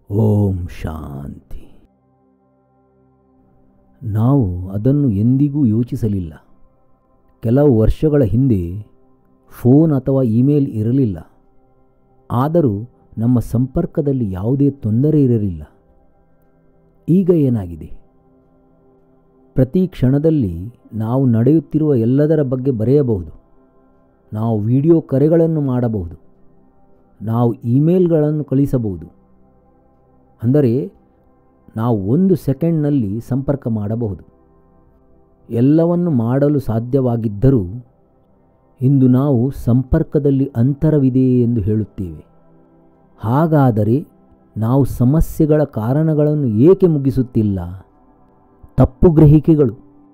ಓಂ ಶಾಂತಿ ನಾವು ಅದನ್ನು ಎಂದಿಗೂ ಯೋಚಿಸಲಿಲ್ಲ ಕೆಲವು ವರ್ಷಗಳ ಹಿಂದೆ ಫೋನ್ ಅಥವಾ ಇಮೇಲ್ ಇರಲಿಲ್ಲ ಆದರೂ ನಮ್ಮ ಸಂಪರ್ಕದಲ್ಲಿ ಯಾವುದೇ ತೊಂದರೆ ಇರಲಿಲ್ಲ ಈಗ ಏನಾಗಿದೆ ಪ್ರತಿ ಕ್ಷಣದಲ್ಲಿ ನಾವು ನಡೆಯುತ್ತಿರುವ ಎಲ್ಲದರ ಬಗ್ಗೆ ಬರೆಯಬಹುದು ನಾವು ವಿಡಿಯೋ ಕರೆಗಳನ್ನು ಮಾಡಬಹುದು ನಾವು ಇಮೇಲ್ಗಳನ್ನು ಕಳಿಸಬಹುದು ಅಂದರೆ ನಾವು ಒಂದು ಸೆಕೆಂಡ್ನಲ್ಲಿ ಸಂಪರ್ಕ ಮಾಡಬಹುದು ಎಲ್ಲವನ್ನು ಮಾಡಲು ಸಾಧ್ಯವಾಗಿದ್ದರೂ ಇಂದು ನಾವು ಸಂಪರ್ಕದಲ್ಲಿ ಅಂತರವಿದೆ ಎಂದು ಹೇಳುತ್ತೇವೆ ಹಾಗಾದರೆ ನಾವು ಸಮಸ್ಯೆಗಳ ಕಾರಣಗಳನ್ನು ಏಕೆ ಮುಗಿಸುತ್ತಿಲ್ಲ ತಪ್ಪು ಗ್ರಹಿಕೆಗಳು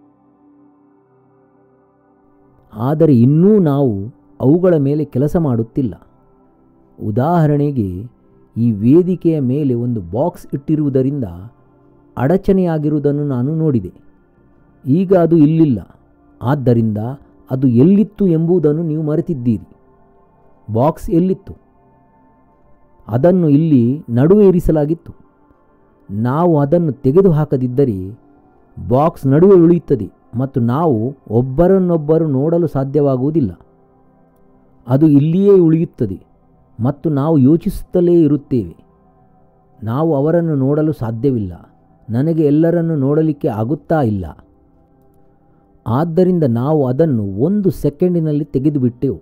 ಆದರೆ ಇನ್ನೂ ನಾವು ಅವುಗಳ ಮೇಲೆ ಕೆಲಸ ಮಾಡುತ್ತಿಲ್ಲ ಉದಾಹರಣೆಗೆ ಈ ವೇದಿಕೆಯ ಮೇಲೆ ಒಂದು ಬಾಕ್ಸ್ ಇಟ್ಟಿರುವುದರಿಂದ ಅಡಚಣೆಯಾಗಿರುವುದನ್ನು ನಾನು ನೋಡಿದೆ ಈಗ ಅದು ಇಲ್ಲಿಲ್ಲ ಆದ್ದರಿಂದ ಅದು ಎಲ್ಲಿತ್ತು ಎಂಬುದನ್ನು ನೀವು ಮರೆತಿದ್ದೀರಿ ಬಾಕ್ಸ್ ಎಲ್ಲಿತ್ತು ಅದನ್ನು ಇಲ್ಲಿ ನಡುವೆ ಇರಿಸಲಾಗಿತ್ತು ನಾವು ಅದನ್ನು ತೆಗೆದುಹಾಕದಿದ್ದರೆ ಬಾಕ್ಸ್ ನಡುವೆ ಉಳಿಯುತ್ತದೆ ಮತ್ತು ನಾವು ಒಬ್ಬರನ್ನೊಬ್ಬರು ನೋಡಲು ಸಾಧ್ಯವಾಗುವುದಿಲ್ಲ ಅದು ಇಲ್ಲಿಯೇ ಉಳಿಯುತ್ತದೆ ಮತ್ತು ನಾವು ಯೋಚಿಸುತ್ತಲೇ ಇರುತ್ತೇವೆ ನಾವು ಅವರನ್ನು ನೋಡಲು ಸಾಧ್ಯವಿಲ್ಲ ನನಗೆ ಎಲ್ಲರನ್ನು ನೋಡಲಿಕ್ಕೆ ಆಗುತ್ತಾ ಇಲ್ಲ ಆದ್ದರಿಂದ ನಾವು ಅದನ್ನು ಒಂದು ಸೆಕೆಂಡಿನಲ್ಲಿ ತೆಗೆದುಬಿಟ್ಟೆವು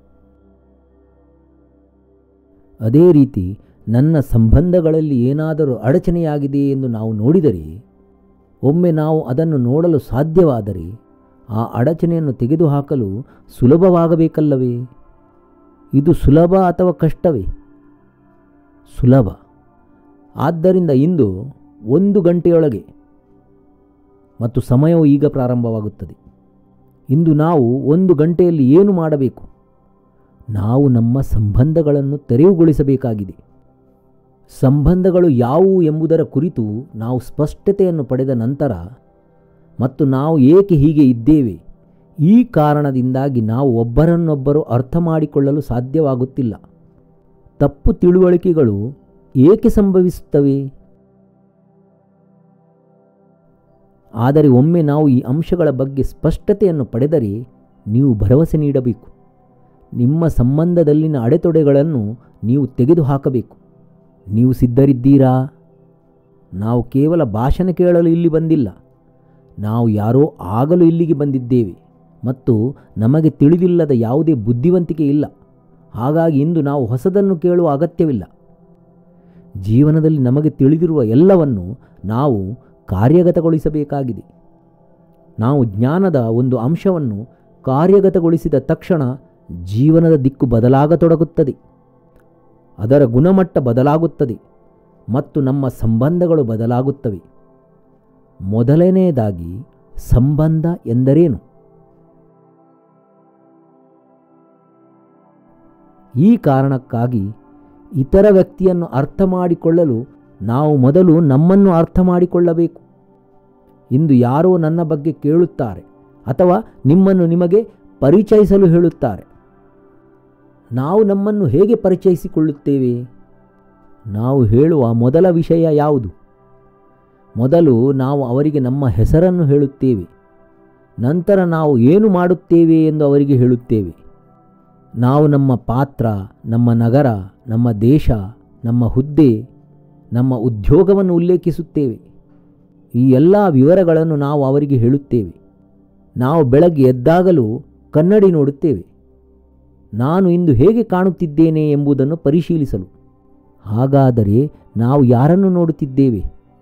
ಅದೇ ರೀತಿ ನನ್ನ ಸಂಬಂಧಗಳಲ್ಲಿ ಏನಾದರೂ ಅಡಚಣೆಯಾಗಿದೆ ಎಂದು ನಾವು ನೋಡಿದರೆ ಒಮ್ಮೆ ನಾವು ಅದನ್ನು ನೋಡಲು ಸಾಧ್ಯವಾದರೆ ಆ ಅಡಚಣೆಯನ್ನು ತೆಗೆದುಹಾಕಲು ಸುಲಭವಾಗಬೇಕಲ್ಲವೇ ಇದು ಸುಲಭ ಅಥವಾ ಕಷ್ಟವೇ ಸುಲಭ ಆದ್ದರಿಂದ ಇಂದು ಒಂದು ಗಂಟೆಯೊಳಗೆ ಮತ್ತು ಸಮಯವು ಈಗ ಪ್ರಾರಂಭವಾಗುತ್ತದೆ ಇಂದು ನಾವು ಒಂದು ಗಂಟೆಯಲ್ಲಿ ಏನು ಮಾಡಬೇಕು ನಾವು ನಮ್ಮ ಸಂಬಂಧಗಳನ್ನು ತೆರವುಗೊಳಿಸಬೇಕಾಗಿದೆ ಸಂಬಂಧಗಳು ಯಾವುವು ಎಂಬುದರ ಕುರಿತು ನಾವು ಸ್ಪಷ್ಟತೆಯನ್ನು ಪಡೆದ ನಂತರ ಮತ್ತು ನಾವು ಏಕೆ ಹೀಗೆ ಇದ್ದೇವೆ ಈ ಕಾರಣದಿಂದಾಗಿ ನಾವು ಒಬ್ಬರನ್ನೊಬ್ಬರು ಅರ್ಥ ಮಾಡಿಕೊಳ್ಳಲು ಸಾಧ್ಯವಾಗುತ್ತಿಲ್ಲ ತಪ್ಪು ತಿಳುವಳಿಕೆಗಳು ಏಕೆ ಸಂಭವಿಸುತ್ತವೆ ಆದರೆ ಒಮ್ಮೆ ನಾವು ಈ ಅಂಶಗಳ ಬಗ್ಗೆ ಸ್ಪಷ್ಟತೆಯನ್ನು ಪಡೆದರೆ ನೀವು ಭರವಸೆ ನೀಡಬೇಕು ನಿಮ್ಮ ಸಂಬಂಧದಲ್ಲಿನ ಅಡೆತೊಡೆಗಳನ್ನು ನೀವು ತೆಗೆದುಹಾಕಬೇಕು ನೀವು ಸಿದ್ಧರಿದ್ದೀರಾ ನಾವು ಕೇವಲ ಭಾಷಣ ಕೇಳಲು ಇಲ್ಲಿ ಬಂದಿಲ್ಲ ನಾವು ಯಾರೋ ಆಗಲು ಇಲ್ಲಿಗೆ ಬಂದಿದ್ದೇವೆ ಮತ್ತು ನಮಗೆ ತಿಳಿದಿಲ್ಲದ ಯಾವುದೇ ಬುದ್ಧಿವಂತಿಕೆ ಇಲ್ಲ ಹಾಗಾಗಿ ಇಂದು ನಾವು ಹೊಸದನ್ನು ಕೇಳುವ ಅಗತ್ಯವಿಲ್ಲ ಜೀವನದಲ್ಲಿ ನಮಗೆ ತಿಳಿದಿರುವ ಎಲ್ಲವನ್ನು ನಾವು ಕಾರ್ಯಗತಗೊಳಿಸಬೇಕಾಗಿದೆ ನಾವು ಜ್ಞಾನದ ಒಂದು ಅಂಶವನ್ನು ಕಾರ್ಯಗತಗೊಳಿಸಿದ ತಕ್ಷಣ ಜೀವನದ ದಿಕ್ಕು ಬದಲಾಗತೊಡಗುತ್ತದೆ ಅದರ ಗುಣಮಟ್ಟ ಬದಲಾಗುತ್ತದೆ ಮತ್ತು ನಮ್ಮ ಸಂಬಂಧಗಳು ಬದಲಾಗುತ್ತವೆ ಮೊದಲನೆಯದಾಗಿ ಸಂಬಂಧ ಎಂದರೇನು ಈ ಕಾರಣಕ್ಕಾಗಿ ಇತರ ವ್ಯಕ್ತಿಯನ್ನು ಅರ್ಥ ಮಾಡಿಕೊಳ್ಳಲು ನಾವು ಮೊದಲು ನಮ್ಮನ್ನು ಅರ್ಥ ಮಾಡಿಕೊಳ್ಳಬೇಕು ಇಂದು ಯಾರೋ ನನ್ನ ಬಗ್ಗೆ ಕೇಳುತ್ತಾರೆ ಅಥವಾ ನಿಮ್ಮನ್ನು ನಿಮಗೆ ಪರಿಚಯಿಸಲು ಹೇಳುತ್ತಾರೆ ನಾವು ನಮ್ಮನ್ನು ಹೇಗೆ ಪರಿಚಯಿಸಿಕೊಳ್ಳುತ್ತೇವೆ ನಾವು ಹೇಳುವ ಮೊದಲ ವಿಷಯ ಯಾವುದು ಮೊದಲು ನಾವು ಅವರಿಗೆ ನಮ್ಮ ಹೆಸರನ್ನು ಹೇಳುತ್ತೇವೆ ನಂತರ ನಾವು ಏನು ಮಾಡುತ್ತೇವೆ ಎಂದು ಅವರಿಗೆ ಹೇಳುತ್ತೇವೆ ನಾವು ನಮ್ಮ ಪಾತ್ರ ನಮ್ಮ ನಗರ ನಮ್ಮ ದೇಶ ನಮ್ಮ ಹುದ್ದೆ ನಮ್ಮ ಉದ್ಯೋಗವನ್ನು ಉಲ್ಲೇಖಿಸುತ್ತೇವೆ ಈ ಎಲ್ಲ ವಿವರಗಳನ್ನು ನಾವು ಅವರಿಗೆ ಹೇಳುತ್ತೇವೆ ನಾವು ಬೆಳಗ್ಗೆ ಎದ್ದಾಗಲೂ ಕನ್ನಡಿ ನೋಡುತ್ತೇವೆ ನಾನು ಇಂದು ಹೇಗೆ ಕಾಣುತ್ತಿದ್ದೇನೆ ಎಂಬುದನ್ನು ಪರಿಶೀಲಿಸಲು ಹಾಗಾದರೆ ನಾವು ಯಾರನ್ನು ನೋಡುತ್ತಿದ್ದೇವೆ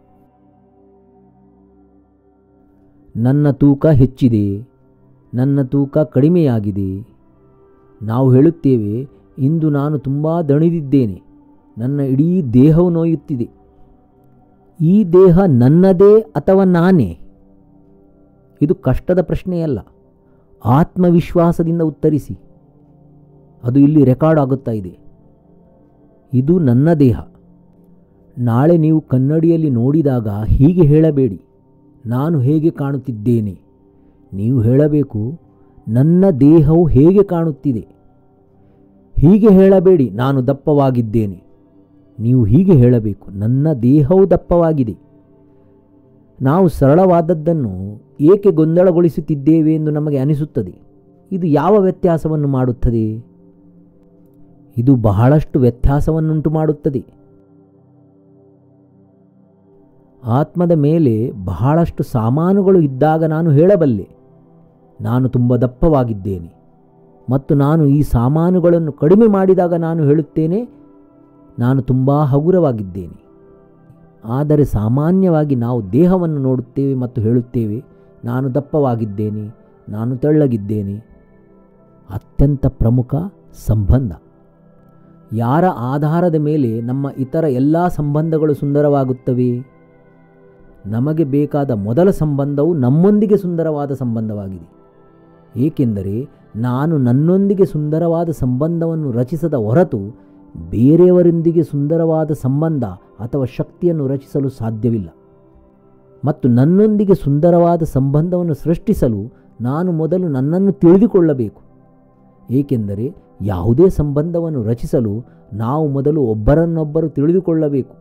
ನನ್ನ ತೂಕ ಹೆಚ್ಚಿದೆ ನನ್ನ ತೂಕ ಕಡಿಮೆಯಾಗಿದೆ ನಾವು ಹೇಳುತ್ತೇವೆ ಇಂದು ನಾನು ತುಂಬ ದಣಿದಿದ್ದೇನೆ ನನ್ನ ಇಡೀ ದೇಹವು ನೋಯುತ್ತಿದೆ ಈ ದೇಹ ನನ್ನದೇ ಅಥವಾ ನಾನೇ ಇದು ಕಷ್ಟದ ಪ್ರಶ್ನೆಯಲ್ಲ ಆತ್ಮವಿಶ್ವಾಸದಿಂದ ಉತ್ತರಿಸಿ ಅದು ಇಲ್ಲಿ ರೆಕಾರ್ಡ್ ಆಗುತ್ತಾ ಇದೆ ಇದು ನನ್ನ ದೇಹ ನಾಳೆ ನೀವು ಕನ್ನಡಿಯಲ್ಲಿ ನೋಡಿದಾಗ ಹೀಗೆ ಹೇಳಬೇಡಿ ನಾನು ಹೇಗೆ ಕಾಣುತ್ತಿದ್ದೇನೆ ನೀವು ಹೇಳಬೇಕು ನನ್ನ ದೇಹವು ಹೇಗೆ ಕಾಣುತ್ತಿದೆ ಹೀಗೆ ಹೇಳಬೇಡಿ ನಾನು ದಪ್ಪವಾಗಿದ್ದೇನೆ ನೀವು ಹೀಗೆ ಹೇಳಬೇಕು ನನ್ನ ದೇಹವು ದಪ್ಪವಾಗಿದೆ ನಾವು ಸರಳವಾದದ್ದನ್ನು ಏಕೆ ಗೊಂದಲಗೊಳಿಸುತ್ತಿದ್ದೇವೆ ಎಂದು ನಮಗೆ ಅನಿಸುತ್ತದೆ ಇದು ಯಾವ ವ್ಯತ್ಯಾಸವನ್ನು ಮಾಡುತ್ತದೆ ಇದು ಬಹಳಷ್ಟು ವ್ಯತ್ಯಾಸವನ್ನುಂಟು ಮಾಡುತ್ತದೆ ಆತ್ಮದ ಮೇಲೆ ಬಹಳಷ್ಟು ಸಾಮಾನುಗಳು ಇದ್ದಾಗ ನಾನು ಹೇಳಬಲ್ಲೆ ನಾನು ತುಂಬ ದಪ್ಪವಾಗಿದ್ದೇನೆ ಮತ್ತು ನಾನು ಈ ಸಾಮಾನುಗಳನ್ನು ಕಡಿಮೆ ಮಾಡಿದಾಗ ನಾನು ಹೇಳುತ್ತೇನೆ ನಾನು ತುಂಬ ಹಗುರವಾಗಿದ್ದೇನೆ ಆದರೆ ಸಾಮಾನ್ಯವಾಗಿ ನಾವು ದೇಹವನ್ನು ನೋಡುತ್ತೇವೆ ಮತ್ತು ಹೇಳುತ್ತೇವೆ ನಾನು ದಪ್ಪವಾಗಿದ್ದೇನೆ ನಾನು ತೆಳ್ಳಗಿದ್ದೇನೆ ಅತ್ಯಂತ ಪ್ರಮುಖ ಸಂಬಂಧ ಯಾರ ಆಧಾರದ ಮೇಲೆ ನಮ್ಮ ಇತರ ಎಲ್ಲ ಸಂಬಂಧಗಳು ಸುಂದರವಾಗುತ್ತವೆ ನಮಗೆ ಬೇಕಾದ ಮೊದಲ ಸಂಬಂಧವು ನಮ್ಮೊಂದಿಗೆ ಸುಂದರವಾದ ಸಂಬಂಧವಾಗಿದೆ ಏಕೆಂದರೆ ನಾನು ನನ್ನೊಂದಿಗೆ ಸುಂದರವಾದ ಸಂಬಂಧವನ್ನು ರಚಿಸದ ಹೊರತು ಬೇರೆಯವರೊಂದಿಗೆ ಸುಂದರವಾದ ಸಂಬಂಧ ಅಥವಾ ಶಕ್ತಿಯನ್ನು ರಚಿಸಲು ಸಾಧ್ಯವಿಲ್ಲ ಮತ್ತು ನನ್ನೊಂದಿಗೆ ಸುಂದರವಾದ ಸಂಬಂಧವನ್ನು ಸೃಷ್ಟಿಸಲು ನಾನು ಮೊದಲು ನನ್ನನ್ನು ತಿಳಿದುಕೊಳ್ಳಬೇಕು ಏಕೆಂದರೆ ಯಾವುದೇ ಸಂಬಂಧವನ್ನು ರಚಿಸಲು ನಾವು ಮೊದಲು ಒಬ್ಬರನ್ನೊಬ್ಬರು ತಿಳಿದುಕೊಳ್ಳಬೇಕು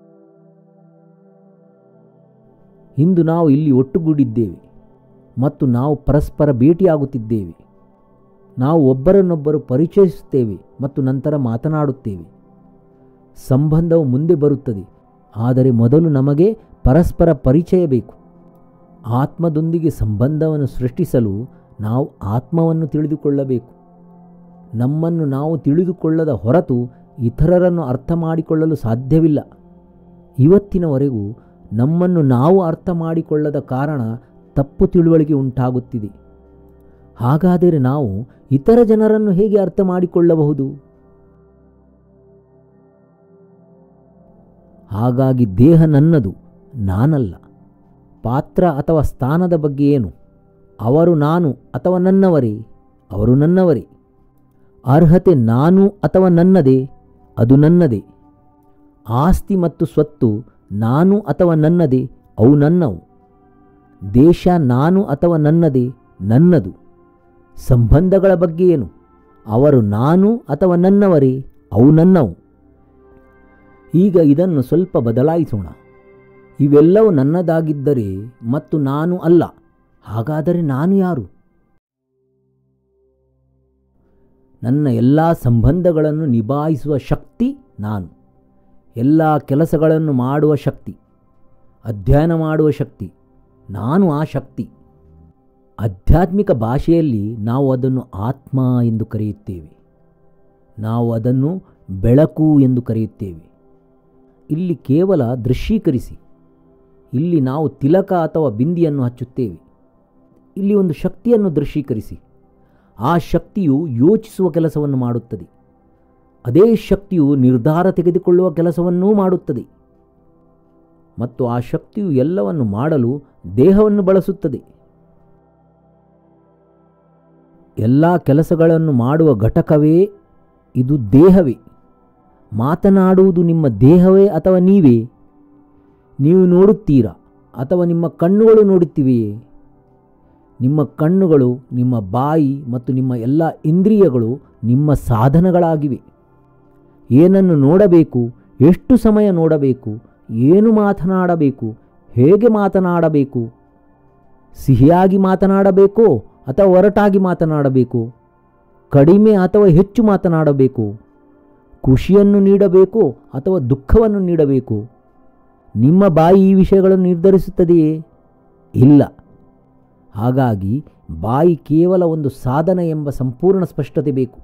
ಇಂದು ನಾವು ಇಲ್ಲಿ ಒಟ್ಟುಗೂಡಿದ್ದೇವೆ ಮತ್ತು ನಾವು ಪರಸ್ಪರ ಭೇಟಿಯಾಗುತ್ತಿದ್ದೇವೆ ನಾವು ಒಬ್ಬರನ್ನೊಬ್ಬರು ಪರಿಚಯಿಸುತ್ತೇವೆ ಮತ್ತು ನಂತರ ಮಾತನಾಡುತ್ತೇವೆ ಸಂಬಂಧವು ಮುಂದೆ ಬರುತ್ತದೆ ಆದರೆ ಮೊದಲು ನಮಗೆ ಪರಸ್ಪರ ಪರಿಚಯ ಬೇಕು ಆತ್ಮದೊಂದಿಗೆ ಸಂಬಂಧವನ್ನು ಸೃಷ್ಟಿಸಲು ನಾವು ಆತ್ಮವನ್ನು ತಿಳಿದುಕೊಳ್ಳಬೇಕು ನಮ್ಮನ್ನು ನಾವು ತಿಳಿದುಕೊಳ್ಳದ ಹೊರತು ಇತರರನ್ನು ಅರ್ಥ ಮಾಡಿಕೊಳ್ಳಲು ಸಾಧ್ಯವಿಲ್ಲ ಇವತ್ತಿನವರೆಗೂ ನಮ್ಮನ್ನು ನಾವು ಅರ್ಥ ಮಾಡಿಕೊಳ್ಳದ ಕಾರಣ ತಪ್ಪು ತಿಳುವಳಿಕೆ ಉಂಟಾಗುತ್ತಿದೆ ಹಾಗಾದರೆ ನಾವು ಇತರ ಜನರನ್ನು ಹೇಗೆ ಅರ್ಥ ಮಾಡಿಕೊಳ್ಳಬಹುದು ಹಾಗಾಗಿ ದೇಹ ನನ್ನದು ನಾನಲ್ಲ ಪಾತ್ರ ಅಥವಾ ಸ್ಥಾನದ ಬಗ್ಗೆ ಏನು ಅವರು ನಾನು ಅಥವಾ ನನ್ನವರೇ ಅವರು ನನ್ನವರೇ ಅರ್ಹತೆ ನಾನು ಅಥವಾ ನನ್ನದೇ ಅದು ನನ್ನದೇ ಆಸ್ತಿ ಮತ್ತು ಸ್ವತ್ತು ನಾನು ಅಥವಾ ನನ್ನದೇ ಅವು ನನ್ನವು ದೇಶ ನಾನು ಅಥವಾ ನನ್ನದೇ ನನ್ನದು ಸಂಬಂಧಗಳ ಬಗ್ಗೆ ಏನು ಅವರು ನಾನು ಅಥವಾ ನನ್ನವರೇ ಅವು ನನ್ನವು ಈಗ ಇದನ್ನು ಸ್ವಲ್ಪ ಬದಲಾಯಿಸೋಣ ಇವೆಲ್ಲವೂ ನನ್ನದಾಗಿದ್ದರೆ ಮತ್ತು ನಾನು ಅಲ್ಲ ಹಾಗಾದರೆ ನಾನು ಯಾರು ನನ್ನ ಎಲ್ಲ ಸಂಬಂಧಗಳನ್ನು ನಿಭಾಯಿಸುವ ಶಕ್ತಿ ನಾನು ಎಲ್ಲ ಕೆಲಸಗಳನ್ನು ಮಾಡುವ ಶಕ್ತಿ ಅಧ್ಯಯನ ಮಾಡುವ ಶಕ್ತಿ ನಾನು ಆ ಶಕ್ತಿ ಆಧ್ಯಾತ್ಮಿಕ ಭಾಷೆಯಲ್ಲಿ ನಾವು ಅದನ್ನು ಆತ್ಮ ಎಂದು ಕರೆಯುತ್ತೇವೆ ನಾವು ಅದನ್ನು ಬೆಳಕು ಎಂದು ಕರೆಯುತ್ತೇವೆ ಇಲ್ಲಿ ಕೇವಲ ದೃಶ್ಯೀಕರಿಸಿ ಇಲ್ಲಿ ನಾವು ತಿಲಕ ಅಥವಾ ಬಿಂದಿಯನ್ನು ಹಚ್ಚುತ್ತೇವೆ ಇಲ್ಲಿ ಒಂದು ಶಕ್ತಿಯನ್ನು ದೃಶ್ಯೀಕರಿಸಿ ಆ ಶಕ್ತಿಯು ಯೋಚಿಸುವ ಕೆಲಸವನ್ನು ಮಾಡುತ್ತದೆ ಅದೇ ಶಕ್ತಿಯು ನಿರ್ಧಾರ ತೆಗೆದುಕೊಳ್ಳುವ ಕೆಲಸವನ್ನೂ ಮಾಡುತ್ತದೆ ಮತ್ತು ಆ ಶಕ್ತಿಯು ಎಲ್ಲವನ್ನು ಮಾಡಲು ದೇಹವನ್ನು ಬಳಸುತ್ತದೆ ಎಲ್ಲ ಕೆಲಸಗಳನ್ನು ಮಾಡುವ ಘಟಕವೇ ಇದು ದೇಹವೇ ಮಾತನಾಡುವುದು ನಿಮ್ಮ ದೇಹವೇ ಅಥವಾ ನೀವೇ ನೀವು ನೋಡುತ್ತೀರಾ ಅಥವಾ ನಿಮ್ಮ ಕಣ್ಣುಗಳು ನೋಡುತ್ತಿವೆಯೇ ನಿಮ್ಮ ಕಣ್ಣುಗಳು ನಿಮ್ಮ ಬಾಯಿ ಮತ್ತು ನಿಮ್ಮ ಎಲ್ಲ ಇಂದ್ರಿಯಗಳು ನಿಮ್ಮ ಸಾಧನಗಳಾಗಿವೆ ಏನನ್ನು ನೋಡಬೇಕು ಎಷ್ಟು ಸಮಯ ನೋಡಬೇಕು ಏನು ಮಾತನಾಡಬೇಕು ಹೇಗೆ ಮಾತನಾಡಬೇಕು ಸಿಹಿಯಾಗಿ ಮಾತನಾಡಬೇಕೋ ಅಥವಾ ಒರಟಾಗಿ ಮಾತನಾಡಬೇಕು ಕಡಿಮೆ ಅಥವಾ ಹೆಚ್ಚು ಮಾತನಾಡಬೇಕು ಖುಷಿಯನ್ನು ನೀಡಬೇಕೋ ಅಥವಾ ದುಃಖವನ್ನು ನೀಡಬೇಕು ನಿಮ್ಮ ಬಾಯಿ ಈ ವಿಷಯಗಳನ್ನು ನಿರ್ಧರಿಸುತ್ತದೆಯೇ ಇಲ್ಲ ಹಾಗಾಗಿ ಬಾಯಿ ಕೇವಲ ಒಂದು ಸಾಧನ ಎಂಬ ಸಂಪೂರ್ಣ ಸ್ಪಷ್ಟತೆ ಬೇಕು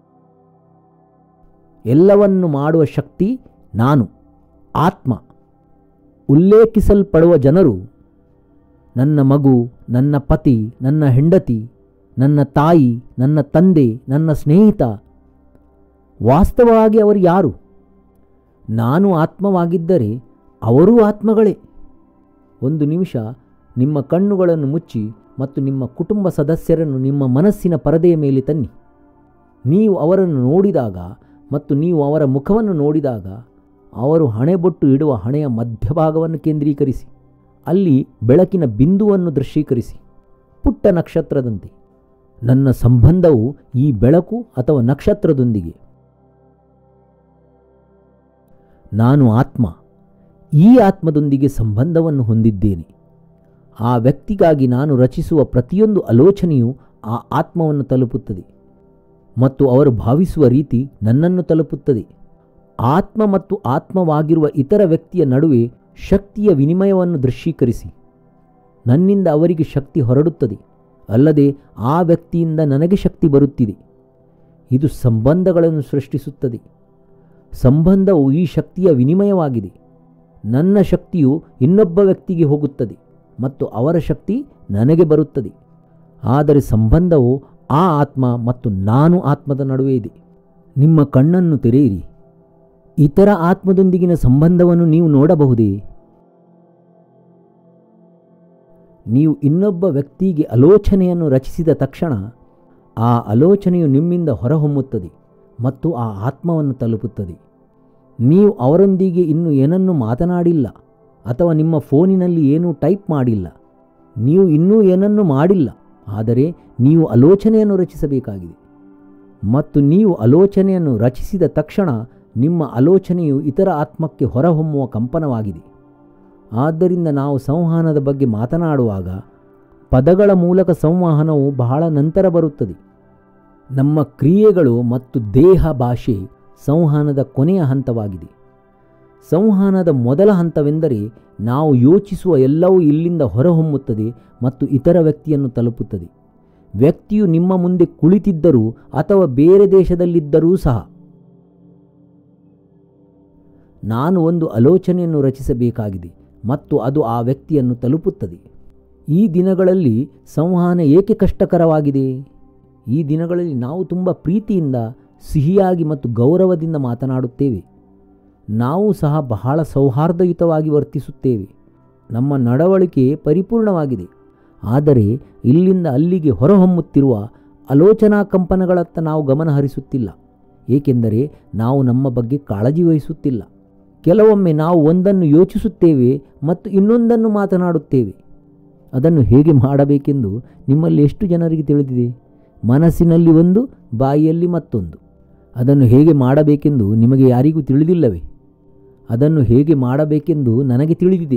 ಎಲ್ಲವನ್ನು ಮಾಡುವ ಶಕ್ತಿ ನಾನು ಆತ್ಮ ಉಲ್ಲೇಖಿಸಲ್ಪಡುವ ಜನರು ನನ್ನ ಮಗು ನನ್ನ ಪತಿ ನನ್ನ ಹೆಂಡತಿ ನನ್ನ ತಾಯಿ ನನ್ನ ತಂದೆ ನನ್ನ ಸ್ನೇಹಿತ ವಾಸ್ತವವಾಗಿ ಅವರು ಯಾರು ನಾನು ಆತ್ಮವಾಗಿದ್ದರೆ ಅವರೂ ಆತ್ಮಗಳೇ ಒಂದು ನಿಮಿಷ ನಿಮ್ಮ ಕಣ್ಣುಗಳನ್ನು ಮುಚ್ಚಿ ಮತ್ತು ನಿಮ್ಮ ಕುಟುಂಬ ಸದಸ್ಯರನ್ನು ನಿಮ್ಮ ಮನಸ್ಸಿನ ಪರದೆಯ ಮೇಲೆ ತನ್ನಿ ನೀವು ಅವರನ್ನು ನೋಡಿದಾಗ ಮತ್ತು ನೀವು ಅವರ ಮುಖವನ್ನು ನೋಡಿದಾಗ ಅವರು ಹಣೆಬೊಟ್ಟು ಇಡುವ ಹಣೆಯ ಮಧ್ಯಭಾಗವನ್ನು ಕೇಂದ್ರೀಕರಿಸಿ ಅಲ್ಲಿ ಬೆಳಕಿನ ಬಿಂದುವನ್ನು ದೃಶ್ಯೀಕರಿಸಿ ಪುಟ್ಟ ನಕ್ಷತ್ರದಂತೆ ನನ್ನ ಸಂಬಂಧವು ಈ ಬೆಳಕು ಅಥವಾ ನಕ್ಷತ್ರದೊಂದಿಗೆ ನಾನು ಆತ್ಮ ಈ ಆತ್ಮದೊಂದಿಗೆ ಸಂಬಂಧವನ್ನು ಹೊಂದಿದ್ದೇನೆ ಆ ವ್ಯಕ್ತಿಗಾಗಿ ನಾನು ರಚಿಸುವ ಪ್ರತಿಯೊಂದು ಆಲೋಚನೆಯು ಆ ಆತ್ಮವನ್ನು ತಲುಪುತ್ತದೆ ಮತ್ತು ಅವರು ಭಾವಿಸುವ ರೀತಿ ನನ್ನನ್ನು ತಲುಪುತ್ತದೆ ಆತ್ಮ ಮತ್ತು ಆತ್ಮವಾಗಿರುವ ಇತರ ವ್ಯಕ್ತಿಯ ನಡುವೆ ಶಕ್ತಿಯ ವಿನಿಮಯವನ್ನು ದೃಶ್ಯೀಕರಿಸಿ ನನ್ನಿಂದ ಅವರಿಗೆ ಶಕ್ತಿ ಹೊರಡುತ್ತದೆ ಅಲ್ಲದೆ ಆ ವ್ಯಕ್ತಿಯಿಂದ ನನಗೆ ಶಕ್ತಿ ಬರುತ್ತಿದೆ ಇದು ಸಂಬಂಧಗಳನ್ನು ಸೃಷ್ಟಿಸುತ್ತದೆ ಸಂಬಂಧವು ಈ ಶಕ್ತಿಯ ವಿನಿಮಯವಾಗಿದೆ ನನ್ನ ಶಕ್ತಿಯು ಇನ್ನೊಬ್ಬ ವ್ಯಕ್ತಿಗೆ ಹೋಗುತ್ತದೆ ಮತ್ತು ಅವರ ಶಕ್ತಿ ನನಗೆ ಬರುತ್ತದೆ ಆದರೆ ಸಂಬಂಧವು ಆ ಆತ್ಮ ಮತ್ತು ನಾನು ಆತ್ಮದ ನಡುವೆ ಇದೆ ನಿಮ್ಮ ಕಣ್ಣನ್ನು ತೆರೆಯಿರಿ ಇತರ ಆತ್ಮದೊಂದಿಗಿನ ಸಂಬಂಧವನ್ನು ನೀವು ನೋಡಬಹುದೇ ನೀವು ಇನ್ನೊಬ್ಬ ವ್ಯಕ್ತಿಗೆ ಆಲೋಚನೆಯನ್ನು ರಚಿಸಿದ ತಕ್ಷಣ ಆ ಆಲೋಚನೆಯು ನಿಮ್ಮಿಂದ ಹೊರಹೊಮ್ಮುತ್ತದೆ ಮತ್ತು ಆ ಆತ್ಮವನ್ನು ತಲುಪುತ್ತದೆ ನೀವು ಅವರೊಂದಿಗೆ ಇನ್ನು ಏನನ್ನು ಮಾತನಾಡಿಲ್ಲ ಅಥವಾ ನಿಮ್ಮ ಫೋನಿನಲ್ಲಿ ಏನೂ ಟೈಪ್ ಮಾಡಿಲ್ಲ ನೀವು ಇನ್ನೂ ಏನನ್ನೂ ಮಾಡಿಲ್ಲ ಆದರೆ ನೀವು ಆಲೋಚನೆಯನ್ನು ರಚಿಸಬೇಕಾಗಿದೆ ಮತ್ತು ನೀವು ಆಲೋಚನೆಯನ್ನು ರಚಿಸಿದ ತಕ್ಷಣ ನಿಮ್ಮ ಆಲೋಚನೆಯು ಇತರ ಆತ್ಮಕ್ಕೆ ಹೊರಹೊಮ್ಮುವ ಕಂಪನವಾಗಿದೆ ಆದ್ದರಿಂದ ನಾವು ಸಂವಹನದ ಬಗ್ಗೆ ಮಾತನಾಡುವಾಗ ಪದಗಳ ಮೂಲಕ ಸಂವಹನವು ಬಹಳ ನಂತರ ಬರುತ್ತದೆ ನಮ್ಮ ಕ್ರಿಯೆಗಳು ಮತ್ತು ದೇಹ ಭಾಷೆ ಸಂವಹನದ ಕೊನೆಯ ಹಂತವಾಗಿದೆ ಸಂವಹನದ ಮೊದಲ ಹಂತವೆಂದರೆ ನಾವು ಯೋಚಿಸುವ ಎಲ್ಲವೂ ಇಲ್ಲಿಂದ ಹೊರಹೊಮ್ಮುತ್ತದೆ ಮತ್ತು ಇತರ ವ್ಯಕ್ತಿಯನ್ನು ತಲುಪುತ್ತದೆ ವ್ಯಕ್ತಿಯು ನಿಮ್ಮ ಮುಂದೆ ಕುಳಿತಿದ್ದರೂ ಅಥವಾ ಬೇರೆ ದೇಶದಲ್ಲಿದ್ದರೂ ಸಹ ನಾನು ಒಂದು ಆಲೋಚನೆಯನ್ನು ರಚಿಸಬೇಕಾಗಿದೆ ಮತ್ತು ಅದು ಆ ವ್ಯಕ್ತಿಯನ್ನು ತಲುಪುತ್ತದೆ ಈ ದಿನಗಳಲ್ಲಿ ಸಂವಹನ ಏಕೆ ಕಷ್ಟಕರವಾಗಿದೆ ಈ ದಿನಗಳಲ್ಲಿ ನಾವು ತುಂಬ ಪ್ರೀತಿಯಿಂದ ಸಿಹಿಯಾಗಿ ಮತ್ತು ಗೌರವದಿಂದ ಮಾತನಾಡುತ್ತೇವೆ ನಾವು ಸಹ ಬಹಳ ಸೌಹಾರ್ದಯುತವಾಗಿ ವರ್ತಿಸುತ್ತೇವೆ ನಮ್ಮ ನಡವಳಿಕೆ ಪರಿಪೂರ್ಣವಾಗಿದೆ ಆದರೆ ಇಲ್ಲಿಂದ ಅಲ್ಲಿಗೆ ಹೊರಹೊಮ್ಮುತ್ತಿರುವ ಆಲೋಚನಾ ಕಂಪನಗಳತ್ತ ನಾವು ಗಮನ ಹರಿಸುತ್ತಿಲ್ಲ ಏಕೆಂದರೆ ನಾವು ನಮ್ಮ ಬಗ್ಗೆ ಕಾಳಜಿ ವಹಿಸುತ್ತಿಲ್ಲ ಕೆಲವೊಮ್ಮೆ ನಾವು ಒಂದನ್ನು ಯೋಚಿಸುತ್ತೇವೆ ಮತ್ತು ಇನ್ನೊಂದನ್ನು ಮಾತನಾಡುತ್ತೇವೆ ಅದನ್ನು ಹೇಗೆ ಮಾಡಬೇಕೆಂದು ನಿಮ್ಮಲ್ಲಿ ಎಷ್ಟು ಜನರಿಗೆ ತಿಳಿದಿದೆ ಮನಸ್ಸಿನಲ್ಲಿ ಒಂದು ಬಾಯಿಯಲ್ಲಿ ಮತ್ತೊಂದು ಅದನ್ನು ಹೇಗೆ ಮಾಡಬೇಕೆಂದು ನಿಮಗೆ ಯಾರಿಗೂ ತಿಳಿದಿಲ್ಲವೇ ಅದನ್ನು ಹೇಗೆ ಮಾಡಬೇಕೆಂದು ನನಗೆ ತಿಳಿದಿದೆ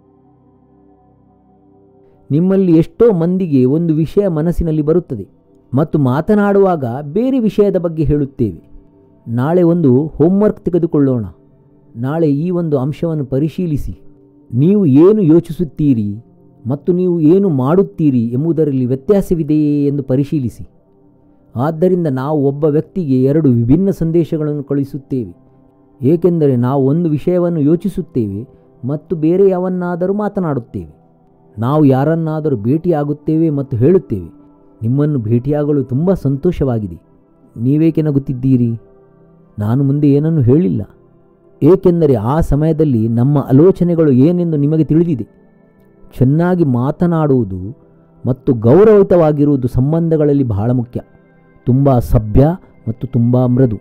ನಿಮ್ಮಲ್ಲಿ ಎಷ್ಟೋ ಮಂದಿಗೆ ಒಂದು ವಿಷಯ ಮನಸ್ಸಿನಲ್ಲಿ ಬರುತ್ತದೆ ಮತ್ತು ಮಾತನಾಡುವಾಗ ಬೇರೆ ವಿಷಯದ ಬಗ್ಗೆ ಹೇಳುತ್ತೇವೆ ನಾಳೆ ಒಂದು ಹೋಮ್ವರ್ಕ್ ತೆಗೆದುಕೊಳ್ಳೋಣ ನಾಳೆ ಈ ಒಂದು ಅಂಶವನ್ನು ಪರಿಶೀಲಿಸಿ ನೀವು ಏನು ಯೋಚಿಸುತ್ತೀರಿ ಮತ್ತು ನೀವು ಏನು ಮಾಡುತ್ತೀರಿ ಎಂಬುದರಲ್ಲಿ ವ್ಯತ್ಯಾಸವಿದೆಯೇ ಎಂದು ಪರಿಶೀಲಿಸಿ ಆದ್ದರಿಂದ ನಾವು ಒಬ್ಬ ವ್ಯಕ್ತಿಗೆ ಎರಡು ವಿಭಿನ್ನ ಸಂದೇಶಗಳನ್ನು ಕಳುಹಿಸುತ್ತೇವೆ ಏಕೆಂದರೆ ನಾವು ಒಂದು ವಿಷಯವನ್ನು ಯೋಚಿಸುತ್ತೇವೆ ಮತ್ತು ಬೇರೆ ಯಾವನ್ನಾದರೂ ಮಾತನಾಡುತ್ತೇವೆ ನಾವು ಯಾರನ್ನಾದರೂ ಭೇಟಿಯಾಗುತ್ತೇವೆ ಮತ್ತು ಹೇಳುತ್ತೇವೆ ನಿಮ್ಮನ್ನು ಭೇಟಿಯಾಗಲು ತುಂಬ ಸಂತೋಷವಾಗಿದೆ ನೀವೇಕೆ ನಗುತ್ತಿದ್ದೀರಿ ನಾನು ಮುಂದೆ ಏನನ್ನು ಹೇಳಿಲ್ಲ ಏಕೆಂದರೆ ಆ ಸಮಯದಲ್ಲಿ ನಮ್ಮ ಆಲೋಚನೆಗಳು ಏನೆಂದು ನಿಮಗೆ ತಿಳಿದಿದೆ ಚೆನ್ನಾಗಿ ಮಾತನಾಡುವುದು ಮತ್ತು ಗೌರವಯುತವಾಗಿರುವುದು ಸಂಬಂಧಗಳಲ್ಲಿ ಬಹಳ ಮುಖ್ಯ ತುಂಬ ಸಭ್ಯ ಮತ್ತು ತುಂಬ ಮೃದು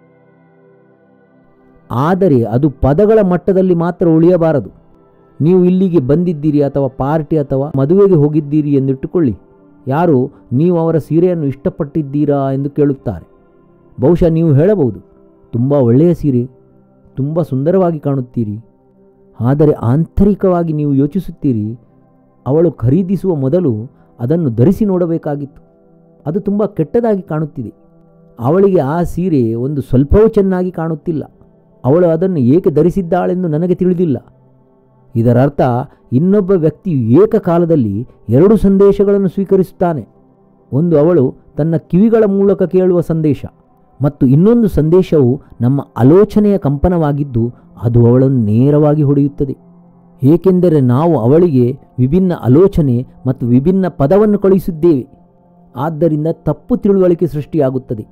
ಆದರೆ ಅದು ಪದಗಳ ಮಟ್ಟದಲ್ಲಿ ಮಾತ್ರ ಉಳಿಯಬಾರದು ನೀವು ಇಲ್ಲಿಗೆ ಬಂದಿದ್ದೀರಿ ಅಥವಾ ಪಾರ್ಟಿ ಅಥವಾ ಮದುವೆಗೆ ಹೋಗಿದ್ದೀರಿ ಎಂದಿಟ್ಟುಕೊಳ್ಳಿ ಯಾರು ನೀವು ಅವರ ಸೀರೆಯನ್ನು ಇಷ್ಟಪಟ್ಟಿದ್ದೀರಾ ಎಂದು ಕೇಳುತ್ತಾರೆ ಬಹುಶಃ ನೀವು ಹೇಳಬಹುದು ತುಂಬ ಒಳ್ಳೆಯ ಸೀರೆ ತುಂಬ ಸುಂದರವಾಗಿ ಕಾಣುತ್ತೀರಿ ಆದರೆ ಆಂತರಿಕವಾಗಿ ನೀವು ಯೋಚಿಸುತ್ತೀರಿ ಅವಳು ಖರೀದಿಸುವ ಮೊದಲು ಅದನ್ನು ಧರಿಸಿ ನೋಡಬೇಕಾಗಿತ್ತು ಅದು ತುಂಬ ಕೆಟ್ಟದಾಗಿ ಕಾಣುತ್ತಿದೆ ಅವಳಿಗೆ ಆ ಸೀರೆ ಒಂದು ಸ್ವಲ್ಪವೂ ಚೆನ್ನಾಗಿ ಕಾಣುತ್ತಿಲ್ಲ ಅವಳು ಅದನ್ನು ಏಕೆ ಧರಿಸಿದ್ದಾಳೆಂದು ನನಗೆ ತಿಳಿದಿಲ್ಲ ಇದರರ್ಥ ಇನ್ನೊಬ್ಬ ವ್ಯಕ್ತಿಯು ಏಕಕಾಲದಲ್ಲಿ ಎರಡು ಸಂದೇಶಗಳನ್ನು ಸ್ವೀಕರಿಸುತ್ತಾನೆ ಒಂದು ಅವಳು ತನ್ನ ಕಿವಿಗಳ ಮೂಲಕ ಕೇಳುವ ಸಂದೇಶ ಮತ್ತು ಇನ್ನೊಂದು ಸಂದೇಶವು ನಮ್ಮ ಆಲೋಚನೆಯ ಕಂಪನವಾಗಿದ್ದು ಅದು ಅವಳನ್ನು ನೇರವಾಗಿ ಹೊಡೆಯುತ್ತದೆ ಏಕೆಂದರೆ ನಾವು ಅವಳಿಗೆ ವಿಭಿನ್ನ ಆಲೋಚನೆ ಮತ್ತು ವಿಭಿನ್ನ ಪದವನ್ನು ಕಳುಹಿಸಿದ್ದೇವೆ ಆದ್ದರಿಂದ ತಪ್ಪು ತಿಳುವಳಿಕೆ ಸೃಷ್ಟಿಯಾಗುತ್ತದೆ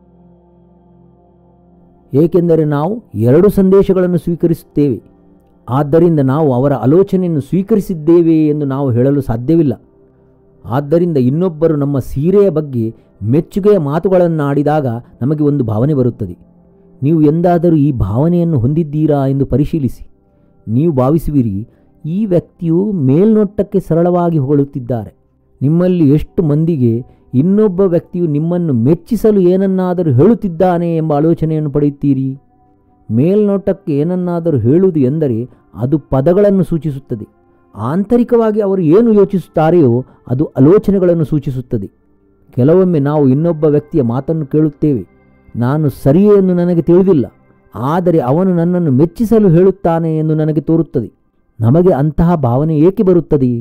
ಏಕೆಂದರೆ ನಾವು ಎರಡು ಸಂದೇಶಗಳನ್ನು ಸ್ವೀಕರಿಸುತ್ತೇವೆ ಆದ್ದರಿಂದ ನಾವು ಅವರ ಆಲೋಚನೆಯನ್ನು ಸ್ವೀಕರಿಸಿದ್ದೇವೆ ಎಂದು ನಾವು ಹೇಳಲು ಸಾಧ್ಯವಿಲ್ಲ ಆದ್ದರಿಂದ ಇನ್ನೊಬ್ಬರು ನಮ್ಮ ಸೀರೆಯ ಬಗ್ಗೆ ಮೆಚ್ಚುಗೆಯ ಮಾತುಗಳನ್ನಾಡಿದಾಗ ನಮಗೆ ಒಂದು ಭಾವನೆ ಬರುತ್ತದೆ ನೀವು ಎಂದಾದರೂ ಈ ಭಾವನೆಯನ್ನು ಹೊಂದಿದ್ದೀರಾ ಎಂದು ಪರಿಶೀಲಿಸಿ ನೀವು ಭಾವಿಸುವಿರಿ ಈ ವ್ಯಕ್ತಿಯು ಮೇಲ್ನೋಟಕ್ಕೆ ಸರಳವಾಗಿ ಹೊಗಳುತ್ತಿದ್ದಾರೆ ನಿಮ್ಮಲ್ಲಿ ಎಷ್ಟು ಮಂದಿಗೆ ಇನ್ನೊಬ್ಬ ವ್ಯಕ್ತಿಯು ನಿಮ್ಮನ್ನು ಮೆಚ್ಚಿಸಲು ಏನನ್ನಾದರೂ ಹೇಳುತ್ತಿದ್ದಾನೆ ಎಂಬ ಆಲೋಚನೆಯನ್ನು ಪಡೆಯುತ್ತೀರಿ ಮೇಲ್ನೋಟಕ್ಕೆ ಏನನ್ನಾದರೂ ಹೇಳುವುದು ಎಂದರೆ ಅದು ಪದಗಳನ್ನು ಸೂಚಿಸುತ್ತದೆ ಆಂತರಿಕವಾಗಿ ಅವರು ಏನು ಯೋಚಿಸುತ್ತಾರೆಯೋ ಅದು ಆಲೋಚನೆಗಳನ್ನು ಸೂಚಿಸುತ್ತದೆ ಕೆಲವೊಮ್ಮೆ ನಾವು ಇನ್ನೊಬ್ಬ ವ್ಯಕ್ತಿಯ ಮಾತನ್ನು ಕೇಳುತ್ತೇವೆ ನಾನು ಸರಿಯೇ ಎಂದು ನನಗೆ ತಿಳಿದಿಲ್ಲ ಆದರೆ ಅವನು ನನ್ನನ್ನು ಮೆಚ್ಚಿಸಲು ಹೇಳುತ್ತಾನೆ ಎಂದು ನನಗೆ ತೋರುತ್ತದೆ ನಮಗೆ ಅಂತಹ ಭಾವನೆ ಏಕೆ ಬರುತ್ತದೆ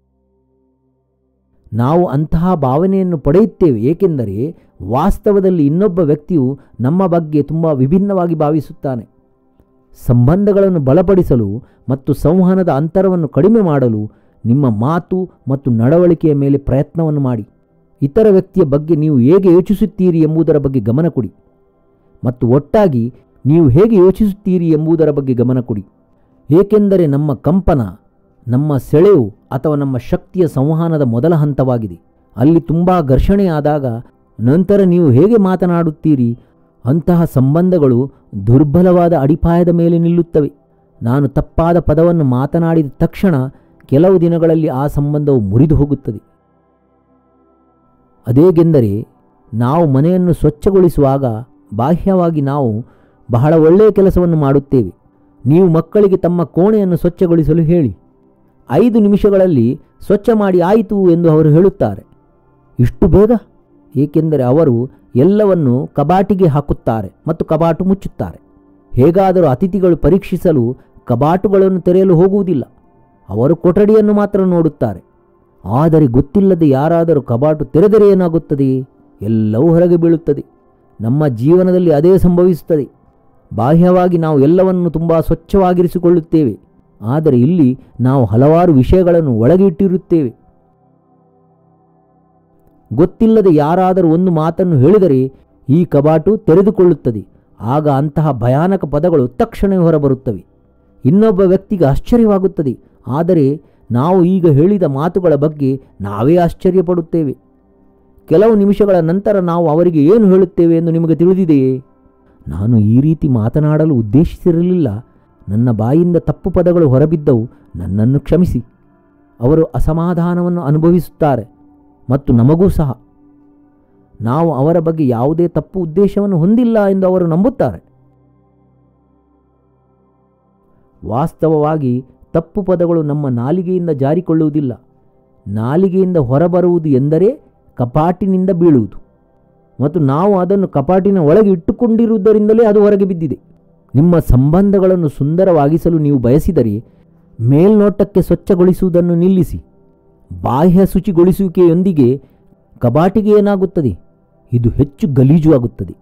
ನಾವು ಅಂತಹ ಭಾವನೆಯನ್ನು ಪಡೆಯುತ್ತೇವೆ ಏಕೆಂದರೆ ವಾಸ್ತವದಲ್ಲಿ ಇನ್ನೊಬ್ಬ ವ್ಯಕ್ತಿಯು ನಮ್ಮ ಬಗ್ಗೆ ತುಂಬ ವಿಭಿನ್ನವಾಗಿ ಭಾವಿಸುತ್ತಾನೆ ಸಂಬಂಧಗಳನ್ನು ಬಲಪಡಿಸಲು ಮತ್ತು ಸಂವಹನದ ಅಂತರವನ್ನು ಕಡಿಮೆ ಮಾಡಲು ನಿಮ್ಮ ಮಾತು ಮತ್ತು ನಡವಳಿಕೆಯ ಮೇಲೆ ಪ್ರಯತ್ನವನ್ನು ಮಾಡಿ ಇತರ ವ್ಯಕ್ತಿಯ ಬಗ್ಗೆ ನೀವು ಹೇಗೆ ಯೋಚಿಸುತ್ತೀರಿ ಎಂಬುದರ ಬಗ್ಗೆ ಗಮನ ಕೊಡಿ ಮತ್ತು ಒಟ್ಟಾಗಿ ನೀವು ಹೇಗೆ ಯೋಚಿಸುತ್ತೀರಿ ಎಂಬುದರ ಬಗ್ಗೆ ಗಮನ ಕೊಡಿ ಏಕೆಂದರೆ ನಮ್ಮ ಕಂಪನ ನಮ್ಮ ಸೆಳೆವು ಅಥವಾ ನಮ್ಮ ಶಕ್ತಿಯ ಸಂವಹನದ ಮೊದಲ ಹಂತವಾಗಿದೆ ಅಲ್ಲಿ ತುಂಬ ಘರ್ಷಣೆಯಾದಾಗ ನಂತರ ನೀವು ಹೇಗೆ ಮಾತನಾಡುತ್ತೀರಿ ಅಂತಹ ಸಂಬಂಧಗಳು ದುರ್ಬಲವಾದ ಅಡಿಪಾಯದ ಮೇಲೆ ನಿಲ್ಲುತ್ತವೆ ನಾನು ತಪ್ಪಾದ ಪದವನ್ನು ಮಾತನಾಡಿದ ತಕ್ಷಣ ಕೆಲವು ದಿನಗಳಲ್ಲಿ ಆ ಸಂಬಂಧವು ಮುರಿದು ಹೋಗುತ್ತದೆ ಅದೇಗೆಂದರೆ ನಾವು ಮನೆಯನ್ನು ಸ್ವಚ್ಛಗೊಳಿಸುವಾಗ ಬಾಹ್ಯವಾಗಿ ನಾವು ಬಹಳ ಒಳ್ಳೆಯ ಕೆಲಸವನ್ನು ಮಾಡುತ್ತೇವೆ ನೀವು ಮಕ್ಕಳಿಗೆ ತಮ್ಮ ಕೋಣೆಯನ್ನು ಸ್ವಚ್ಛಗೊಳಿಸಲು ಹೇಳಿ ಐದು ನಿಮಿಷಗಳಲ್ಲಿ ಸ್ವಚ್ಛ ಮಾಡಿ ಆಯಿತು ಎಂದು ಅವರು ಹೇಳುತ್ತಾರೆ ಇಷ್ಟು ಬೇಗ ಏಕೆಂದರೆ ಅವರು ಎಲ್ಲವನ್ನು ಕಬಾಟಿಗೆ ಹಾಕುತ್ತಾರೆ ಮತ್ತು ಕಬಾಟು ಮುಚ್ಚುತ್ತಾರೆ ಹೇಗಾದರೂ ಅತಿಥಿಗಳು ಪರೀಕ್ಷಿಸಲು ಕಬಾಟುಗಳನ್ನು ತೆರೆಯಲು ಹೋಗುವುದಿಲ್ಲ ಅವರು ಕೊಠಡಿಯನ್ನು ಮಾತ್ರ ನೋಡುತ್ತಾರೆ ಆದರೆ ಗೊತ್ತಿಲ್ಲದೆ ಯಾರಾದರೂ ಕಬಾಟು ತೆರೆದರೆ ಏನಾಗುತ್ತದೆ ಎಲ್ಲವೂ ಹೊರಗೆ ಬೀಳುತ್ತದೆ ನಮ್ಮ ಜೀವನದಲ್ಲಿ ಅದೇ ಸಂಭವಿಸುತ್ತದೆ ಬಾಹ್ಯವಾಗಿ ನಾವು ಎಲ್ಲವನ್ನು ತುಂಬ ಸ್ವಚ್ಛವಾಗಿರಿಸಿಕೊಳ್ಳುತ್ತೇವೆ ಆದರೆ ಇಲ್ಲಿ ನಾವು ಹಲವಾರು ವಿಷಯಗಳನ್ನು ಒಳಗೆ ಇಟ್ಟಿರುತ್ತೇವೆ ಗೊತ್ತಿಲ್ಲದೆ ಯಾರಾದರೂ ಒಂದು ಮಾತನ್ನು ಹೇಳಿದರೆ ಈ ಕಬಾಟು ತೆರೆದುಕೊಳ್ಳುತ್ತದೆ ಆಗ ಅಂತಹ ಭಯಾನಕ ಪದಗಳು ತಕ್ಷಣವೇ ಹೊರಬರುತ್ತವೆ ಇನ್ನೊಬ್ಬ ವ್ಯಕ್ತಿಗೆ ಆಶ್ಚರ್ಯವಾಗುತ್ತದೆ ಆದರೆ ನಾವು ಈಗ ಹೇಳಿದ ಮಾತುಗಳ ಬಗ್ಗೆ ನಾವೇ ಆಶ್ಚರ್ಯಪಡುತ್ತೇವೆ ಕೆಲವು ನಿಮಿಷಗಳ ನಂತರ ನಾವು ಅವರಿಗೆ ಏನು ಹೇಳುತ್ತೇವೆ ಎಂದು ನಿಮಗೆ ತಿಳಿದಿದೆಯೇ ನಾನು ಈ ರೀತಿ ಮಾತನಾಡಲು ಉದ್ದೇಶಿಸಿರಲಿಲ್ಲ ನನ್ನ ಬಾಯಿಂದ ತಪ್ಪು ಪದಗಳು ಹೊರಬಿದ್ದವು ನನ್ನನ್ನು ಕ್ಷಮಿಸಿ ಅವರು ಅಸಮಾಧಾನವನ್ನು ಅನುಭವಿಸುತ್ತಾರೆ ಮತ್ತು ನಮಗೂ ಸಹ ನಾವು ಅವರ ಬಗ್ಗೆ ಯಾವುದೇ ತಪ್ಪು ಉದ್ದೇಶವನ್ನು ಹೊಂದಿಲ್ಲ ಎಂದು ಅವರು ನಂಬುತ್ತಾರೆ ವಾಸ್ತವವಾಗಿ ತಪ್ಪು ಪದಗಳು ನಮ್ಮ ನಾಲಿಗೆಯಿಂದ ಜಾರಿಕೊಳ್ಳುವುದಿಲ್ಲ ನಾಲಿಗೆಯಿಂದ ಹೊರಬರುವುದು ಎಂದರೆ ಕಪಾಟಿನಿಂದ ಬೀಳುವುದು ಮತ್ತು ನಾವು ಅದನ್ನು ಕಪಾಟಿನ ಒಳಗೆ ಇಟ್ಟುಕೊಂಡಿರುವುದರಿಂದಲೇ ಅದು ಹೊರಗೆ ಬಿದ್ದಿದೆ ನಿಮ್ಮ ಸಂಬಂಧಗಳನ್ನು ಸುಂದರವಾಗಿಸಲು ನೀವು ಬಯಸಿದರೆ ಮೇಲ್ನೋಟಕ್ಕೆ ಸ್ವಚ್ಛಗೊಳಿಸುವುದನ್ನು ನಿಲ್ಲಿಸಿ ಬಾಹ್ಯ ಶುಚಿಗೊಳಿಸುವಿಕೆಯೊಂದಿಗೆ ಕಬಾಟಿಗೆ ಏನಾಗುತ್ತದೆ ಇದು ಹೆಚ್ಚು ಗಲೀಜು ಆಗುತ್ತದೆ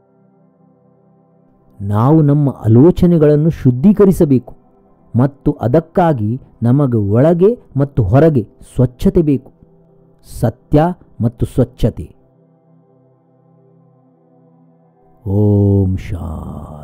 ನಾವು ನಮ್ಮ ಆಲೋಚನೆಗಳನ್ನು ಶುದ್ಧೀಕರಿಸಬೇಕು ಮತ್ತು ಅದಕ್ಕಾಗಿ ನಮಗೆ ಒಳಗೆ ಮತ್ತು ಹೊರಗೆ ಸ್ವಚ್ಛತೆ ಬೇಕು ಸತ್ಯ ಮತ್ತು ಸ್ವಚ್ಛತೆ ಓಂ ಶಾ